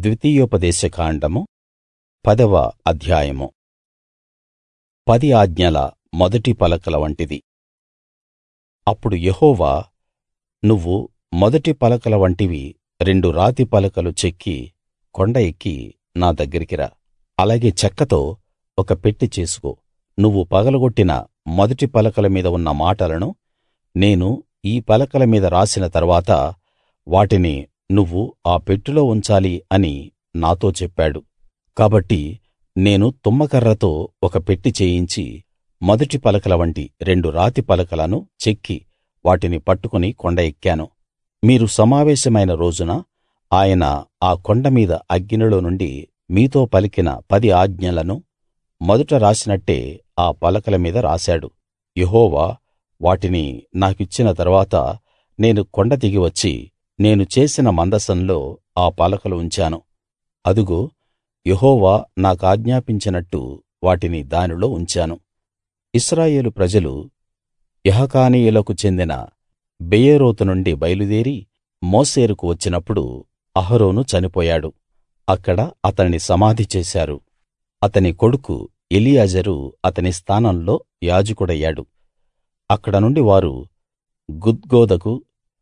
ద్వితీయోపదేశ కాండము పదవ అధ్యాయము పది ఆజ్ఞల మొదటి పలకల వంటిది అప్పుడు యెహోవా నువ్వు మొదటి పలకల వంటివి రెండు రాతి పలకలు చెక్కి కొండ ఎక్కి నా దగ్గరికి రా అలాగే చెక్కతో ఒక పెట్టె చేసుకో నువ్వు పగలగొట్టిన మొదటి పలకల మీద ఉన్న మాటలను నేను ఈ పలకల మీద రాసిన తరువాత వాటిని నువ్వు ఆ పెట్టెలో ఉంచాలి అని నాతో చెప్పాడు కాబట్టి నేను తుమ్మకర్రతో ఒక పెట్టె చేయించి మొదటి పలకల వంటి రెండు రాతి పలకలను చెక్కి వాటిని పట్టుకుని కొండ ఎక్కాను మీరు సమావేశమైన రోజున ఆయన ఆ కొండ మీద అగ్నిలో నుండి మీతో పలికిన పది ఆజ్ఞలను మొదట రాసినట్టే ఆ పలకల మీద రాశాడు యెహోవా వాటిని నాకిచ్చిన తరువాత నేను కొండ దిగి వచ్చి నేను చేసిన మందసంలో ఆ పలకలు ఉంచాను అదుగో యెహోవా నాకాజ్ఞాపించినట్టు వాటిని దానిలో ఉంచాను ఇశ్రాయేలు ప్రజలు యహకానీయులకు చెందిన బెయేరోతు నుండి బయలుదేరి మోసేరుకు వచ్చినప్పుడు అహరోను చనిపోయాడు అక్కడ అతన్ని సమాధి చేశారు అతని కొడుకు ఎలియాజరు అతని స్థానంలో యాజకుడయ్యాడు అక్కడ నుండి వారు గుద్గోదకు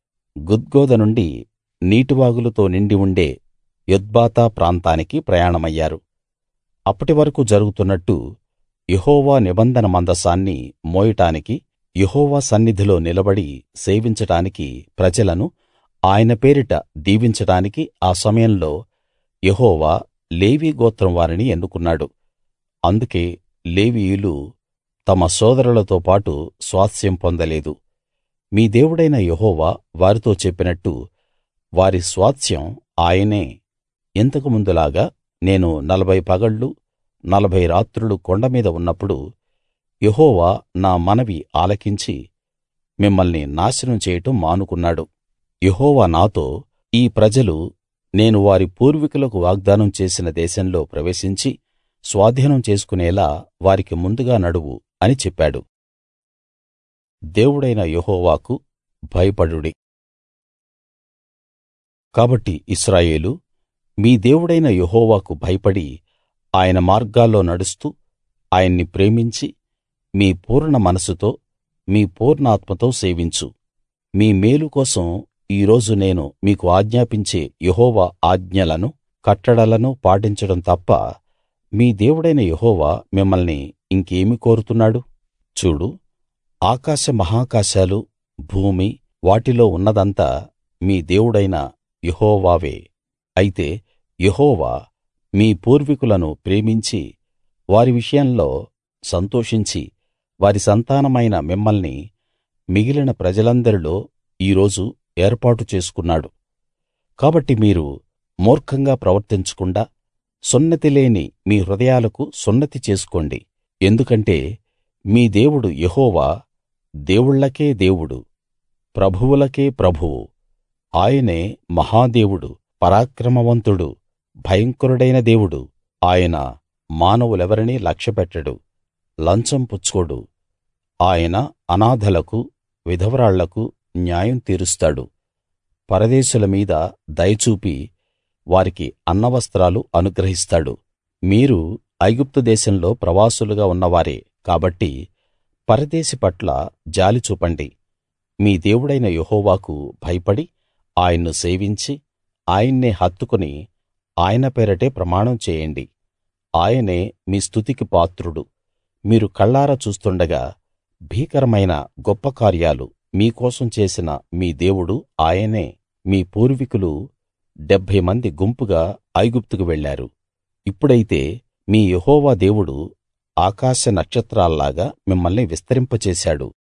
గుద్గోద నుండి నీటివాగులతో నిండి ఉండే యొత్బాతా ప్రాంతానికి ప్రయాణమయ్యారు అప్పటి వరకూ జరుగుతున్నట్టు యెహోవా నిబంధన మందసాన్ని మోయడానికి యెహోవా సన్నిధిలో నిలబడి సేవించడానికి ప్రజలను ఆయన పేరిట దీవించడానికి ఆ సమయంలో యెహోవా లేవీ గోత్రం వారిని ఎన్నుకున్నాడు అందుకే లేవీయులు తమ సోదరులతో పాటు స్వాస్థ్యం పొందలేదు మీ దేవుడైన యెహోవా వారితో చెప్పినట్టు వారి స్వాస్థ్యం ఆయనే ఇంతకు ముందులాగా నేను నలభై పగళ్లు నలభై రాత్రులు కొండ మీద ఉన్నప్పుడు యెహోవా నా మనవి ఆలకించి మిమ్మల్ని నాశనం చేయడం మానుకున్నాడు యెహోవా నాతో ఈ ప్రజలు నేను వారి పూర్వీకులకు వాగ్దానం చేసిన దేశంలో ప్రవేశించి స్వాధీనం చేసుకునేలా వారికి ముందుగా నడువు అని చెప్పాడు దేవుడైన యెహోవాకు భయపడుడి కాబట్టి ఇశ్రాయేలూ మీ దేవుడైన యెహోవాకు భయపడి ఆయన మార్గాల్లో నడుస్తూ ఆయన్ని ప్రేమించి మీ పూర్ణ మనస్సుతో మీ పూర్ణాత్మతో సేవించు మీ మేలు కోసం ఈ రోజు నేను మీకు ఆజ్ఞాపించే యెహోవా ఆజ్ఞలను కట్టడలను పాటించడం తప్ప మీ దేవుడైన యెహోవా మిమ్మల్ని ఇంకేమి కోరుతున్నాడు చూడు ఆకాశ మహాకాశాలు భూమి వాటిలో ఉన్నదంతా మీ దేవుడైన యెహోవావే అయితే యెహోవా మీ పూర్వీకులను ప్రేమించి వారి విషయంలో సంతోషించి వారి సంతానమైన మిమ్మల్ని మిగిలిన ప్రజలందరిలో ఈ రోజు ఏర్పాటు చేసుకున్నాడు కాబట్టి మీరు మూర్ఖంగా ప్రవర్తించకుండా సున్నతి లేని మీ హృదయాలకు సున్నతి చేసుకోండి ఎందుకంటే మీ దేవుడు యెహోవా దేవుళ్ళకే దేవుడు ప్రభువులకే ప్రభువు ఆయనే మహాదేవుడు పరాక్రమవంతుడు భయంకరుడైన దేవుడు ఆయన మానవులెవరినీ లక్ష్యపెట్టడు లంచం పుచ్చుకోడు ఆయన అనాథలకు విధవరాళ్లకు న్యాయం తీరుస్తాడు పరదేశుల మీద దయ చూపి వారికి అన్నవస్త్రాలు అనుగ్రహిస్తాడు మీరు ఐగుప్తు దేశంలో ప్రవాసులుగా ఉన్నవారే కాబట్టి పరదేశి పట్ల జాలి చూపండి మీ దేవుడైన యెహోవాకు భయపడి ఆయన్ను సేవించి ఆయన్నే హత్తుకుని ఆయన పేరటే ప్రమాణం చేయండి ఆయనే మీ స్తుతికి పాత్రుడు మీరు కళ్ళారా చూస్తుండగా భీకరమైన గొప్ప కార్యాలు మీ కోసం చేసిన మీ దేవుడు ఆయనే మీ పూర్వీకులు డెబ్భై మంది గుంపుగా ఐగుప్తుకు వెళ్ళారు ఇప్పుడైతే మీ యెహోవా దేవుడు ఆకాశ నక్షత్రాల్లాగా మిమ్మల్ని విస్తరింపచేశాడు